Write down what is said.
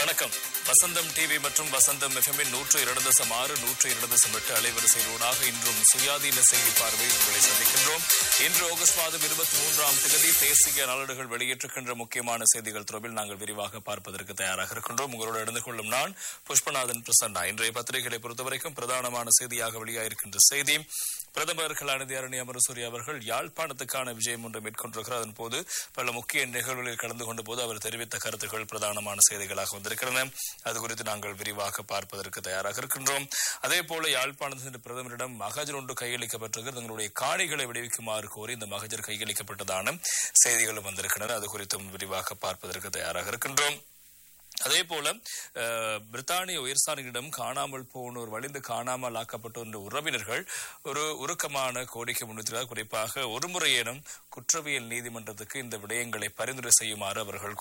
வணக்கம் வசந்தம் டிவி மற்றும் வசந்தம் எஃப்எம்மின் நூற்று இரண்டு தசம் ஆறு நூற்று இரண்டு தசம் எட்டு அலைவரிசையிலூடாக இன்றும் சுயாதீன செய்தி பார்வையில் உங்களை சந்திக்கின்றோம் இன்று ஆகஸ்ட் மாதம் இருபத்தி மூன்றாம் தேதி தேசிய நாளேடுகள் வெளியிட்டிருக்கின்ற முக்கியமான செய்திகள் தொடர்பில் நாங்கள் விரிவாக பார்ப்பதற்கு தயாராக இருக்கின்றோம் உங்களோடு இணைந்து கொள்ளும் நான் புஷ்பநாதன் பிரசன்னா இன்றைய பத்திரிகைகளை பொறுத்தவரைக்கும் பிரதானமான செய்தியாக வெளியாயிருக்கின்ற செய்தி பிரதமர் கலாநிதி அரணி அமரசூரி அவர்கள் யாழ்ப்பாணத்துக்கான விஜயம் ஒன்று மேற்கொண்டிருக்கிறார் அதன் போது பல முக்கிய நிகழ்வுகளில் கலந்து கொண்ட போது அவர் தெரிவித்த கருத்துக்கள் பிரதானமான செய்திகளாக வந்திருக்கின்றன அது குறித்து நாங்கள் விரிவாக பார்ப்பதற்கு தயாராக இருக்கின்றோம் அதே போல யாழ்ப்பாணத்தின் பிரதமரிடம் மகஜர் ஒன்று கையளிக்கப்பட்டிருக்கிறது தங்களுடைய காணிகளை விடுவிக்குமாறு கோரி இந்த மகஜர் கையளிக்கப்பட்டதான செய்திகளும் வந்திருக்கின்றன அது குறித்தும் விரிவாக பார்ப்பதற்கு தயாராக இருக்கின்றோம் அதே போல அஹ், பிரித்தானிய உயர்ஸ்தானிகளிடம் காணாமல் போனோர் வலிந்து காணாமல் ஆக்கப்பட்ட உறவினர்கள் ஒரு உருக்கமான கோரிக்கை முன்வைத்திருக்கிறார் குறிப்பாக ஒருமுறையேனும் குற்றவியல் நீதிமன்றத்துக்கு இந்த விடயங்களை பரிந்துரை செய்யுமாறு அவர்கள்